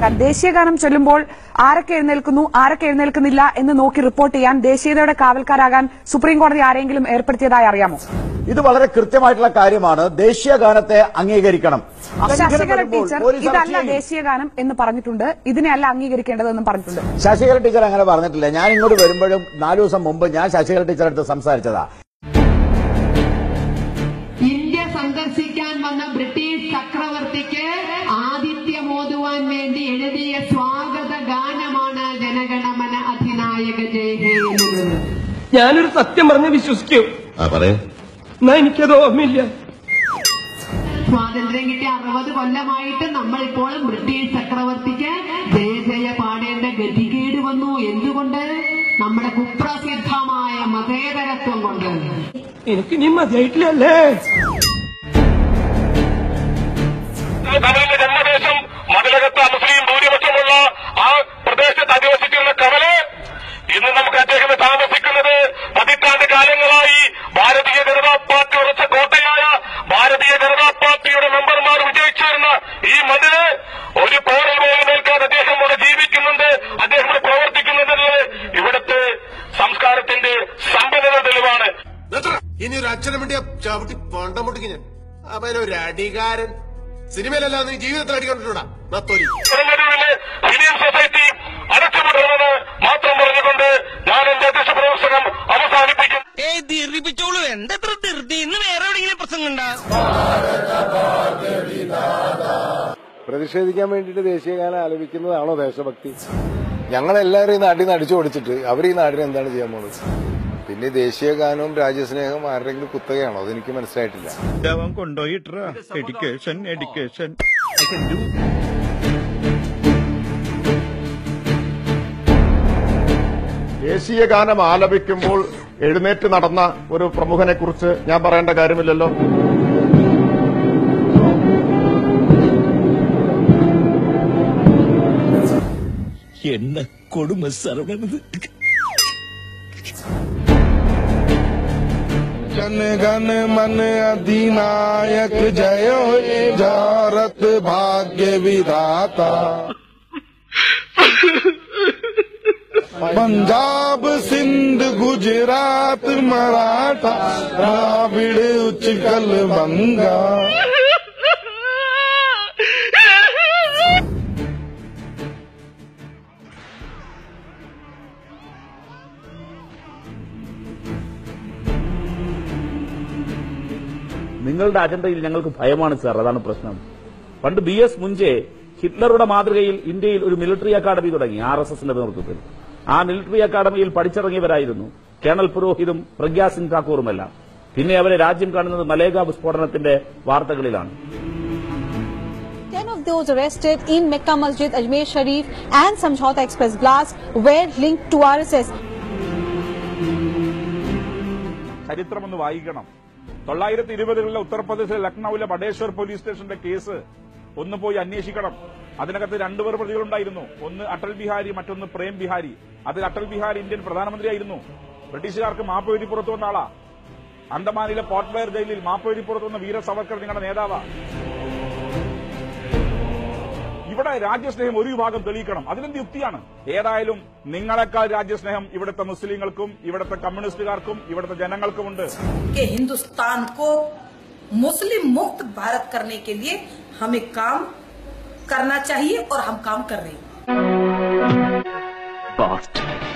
മനസ്സിലാക്കാൻ ദേശീയഗാനം ചൊല്ലുമ്പോൾ ആരൊക്കെ എഴുന്നേൽക്കുന്നു ആരൊക്കെ എഴുന്നേൽക്കുന്നില്ല എന്ന് നോക്കി റിപ്പോർട്ട് ചെയ്യാൻ ദേശീയതയുടെ കാവൽക്കാരാകാൻ സുപ്രീം കോടതി ആരെങ്കിലും ഏർപ്പെടുത്തിയതായി അറിയാമോ ഇത് വളരെ കൃത്യമായിട്ടുള്ള കാര്യമാണ് ദേശീയ ഗാനത്തെ അംഗീകരിക്കണം ശശികല അംഗീകരിക്കപ്പെടുമ്പോൾ ടീച്ചർ പോലീസ് ഇതല്ല അറസ്റ്റ് ചെയ്യും. ദേശീയഗാനം എന്ന് പറഞ്ഞിട്ടുണ്ട് ഇതിനെയല്ല അംഗീകരിക്കേണ്ടതെന്നും പറഞ്ഞിട്ടുണ്ട് ശശികല ടീച്ചർ അങ്ങനെ പറഞ്ഞിട്ടില്ല ഞാൻ ഇങ്ങോട്ട് വരുമ്പോഴും നാലു ദിവസം മുമ്പ് ഞാൻ ശശികല ടീച്ചറെ അടുത്ത് സംസാരിച്ചതാ ഇന്ത്യ സന്ദർശിക്കാൻ വന്ന ബ്രിട്ടീഷ് ചക്രവർത്തിക്ക് ആതിഥ്യമോതുവാൻ വേണ്ടി എഴുതിയ സ്വാഗത ഗാനമാണ് ജനഗണമന അധിനായക ജയ ഹേ എന്നുള്ളത് ഞാനൊരു സത്യം പറഞ്ഞ് വിശ്വസിക്കൂ ആ പറയൂ എന്നാ എനിക്കത് ഓർമ്മയില്ല സ്വാതന്ത്ര്യം കിട്ടിയ അറുപത് കൊല്ലമായിട്ട് നമ്മൾ ഇപ്പോഴും ബ്രിട്ടീഷ് ചക്രവർത്തിക്ക് ജയ ജയ പാടേണ്ട ഗതികേട് വന്നു എന്തുകൊണ്ട് നമ്മുടെ കുപ്രസിദ്ധമായ മതേതരത്വം കൊണ്ട് എനിക്ക് നീ മതിയായിട്ടില്ലല്ലേ കമലിന്റെ ജന്മദേശം മതിലകത്ത മുസ്ലിം ഭൂരിപക്ഷമുള്ള ആ പ്രദേശത്ത് അധിവസിക്കുന്ന കമല് ഇന്ന് നമുക്ക് അദ്ദേഹം താമസിക്കുന്നത് പതിറ്റാണ്ട് കാലങ്ങളായി ഭാരതീയ ജനതാ പാർട്ടി ഉറച്ച കോട്ടയായ ഭാരതീയ ജനതാ പാർട്ടിയുടെ മെമ്പർമാർ വിജയിച്ചിരുന്ന ഈ മതില് ഒരു പോറൽ പോലും നിൽക്കാതെ അദ്ദേഹം ഇവിടെ ജീവിക്കുന്നുണ്ട് അദ്ദേഹം ഇവിടെ പ്രവർത്തിക്കുന്നുണ്ടെന്നത് ഇവിടുത്തെ സംസ്കാരത്തിന്റെ സമ്പന്നത തെളിവാണ് ഇനി ഒരു അച്ഛനും വേണ്ടിയ ചവിട്ടി പണ്ടം പൊട്ടിക്ക് ഞാൻ അവനൊരു അടികാരൻ സിനിമയിലല്ല നീ ജീവിതത്തിൽ അടിക്കൊണ്ടിട്ടുണ്ടാ നത്തോലി കൊടുങ്ങല്ലൂരിലെ ഫിലിം സൊസൈറ്റി അടച്ചുപൂട്ടണമെന്ന് മാത്രം പറഞ്ഞുകൊണ്ട് ഞാൻ എന്റെ അധ്യക്ഷ പ്രവർത്തനം അവസാനിപ്പിക്കും ഏയ് ദീർഘിപ്പിച്ചോളൂ എന്താ ഇത്ര ധൃതി ഇന്ന് വേറെ എവിടെയെങ്കിലും പ്രസംഗം ഉണ്ടാ പ്രതിഷേധിക്കാൻ വേണ്ടിയിട്ട് ദേശീയഗാനം ആലപിക്കുന്നതാണോ ദേശഭക്തി ഞങ്ങളെല്ലാവരും ഈ നാട്ടിൽ നിന്ന് അടിച്ചു ഓടിച്ചിട്ട് അവർ ഈ നാടിന് എന്താണ് ചെയ്യാൻ പോണത് പിന്നെ ഈ ദേശീയഗാനവും രാജ്യസ്നേഹവും ആരുടെങ്കിലും കുത്തകയാണോ അതെനിക്ക് മനസ്സിലായിട്ടില്ല അവൻ കൊണ്ടുപോയിട്ടാ എഡ്യൂക്കേഷൻ എഡ്യൂക്കേഷൻ ദേശീയ ഗാനം ആലപിക്കുമ്പോൾ എഴുന്നേറ്റ് നടന്ന ഒരു പ്രമുഖനെ കുറിച്ച് ഞാൻ പറയേണ്ട കാര്യമില്ലല്ലോ എന്നെ കൊടുമ സർവണത് जन गण मन अधिनायक जय हे भारत भाग्य विधाता पंजाब सिंध गुजरात मराठा द्राविड़ उच्चकल बंगा നിങ്ങളുടെ അജണ്ടയിൽ ഞങ്ങൾക്ക് ഭയമാണ് സാർ അതാണ് പ്രശ്നം പണ്ട് ബി എസ് മുഞ്ചെ ഹിറ്റ്ലറുടെ മാതൃകയിൽ ഇന്ത്യയിൽ ഒരു മിലിറ്ററി അക്കാദമി തുടങ്ങി ആർ എസ് എസിന്റെ നേതൃത്വത്തിൽ ആ മിലിറ്ററി അക്കാദമിയിൽ പഠിച്ചിറങ്ങിയവരായിരുന്നു കേണൽ പുരോഹിതും പ്രഗ്യാ സിംഗ് ഠാക്കൂറുമെല്ലാം പിന്നെ അവരെ രാജ്യം കാണുന്നത് മലേഗാവ് സ്ഫോടനത്തിന്റെ വാർത്തകളിലാണ് 10 of those arrested in Mecca Masjid, Ajmer Sharif and Samjhauta Express blast were linked to RSS. ചരിത്രം ഒന്ന് വായിക്കണം തൊള്ളായിരത്തി ഇരുപതുകളിലെ ഉത്തർപ്രദേശിലെ ലക്നൌവിലെ ബഡേശ്വർ പോലീസ് സ്റ്റേഷന്റെ കേസ് ഒന്ന് പോയി അന്വേഷിക്കണം അതിനകത്ത് രണ്ടുപേർ പ്രതികളുണ്ടായിരുന്നു ഒന്ന് അടൽ ബിഹാരി മറ്റൊന്ന് പ്രേം ബിഹാരി അതിൽ അടൽ ബിഹാരി ഇന്ത്യൻ പ്രധാനമന്ത്രിയായിരുന്നു ബ്രിട്ടീഷുകാർക്ക് മാപ്പ് എഴുതി പുറത്തു വന്ന ആളാ അന്തമാനിലെ പോർട്ട് ബ്ലെയർ ജയിലിൽ മാപ്പ് എഴുതി പുറത്തു വന്ന വീര സവർക്കർ നിങ്ങളുടെ നേതാവാ ഇവിടെ രാജ്യസ്നേഹം ഒരു വിഭാഗം തെളിയിക്കണം അതിനെന്ത് യുക്തിയാണ് ഏതായാലും നിങ്ങളെക്കാൾ രാജ്യസ്നേഹം ഇവിടുത്തെ മുസ്ലിങ്ങൾക്കും ഇവിടുത്തെ കമ്മ്യൂണിസ്റ്റുകാർക്കും ഇവിടുത്തെ ജനങ്ങൾക്കുമുണ്ട് कि हिंदुस्तान को मुस्लिम मुक्त भारत करने के लिए हमें काम करना चाहिए और हम काम कर रहे हैं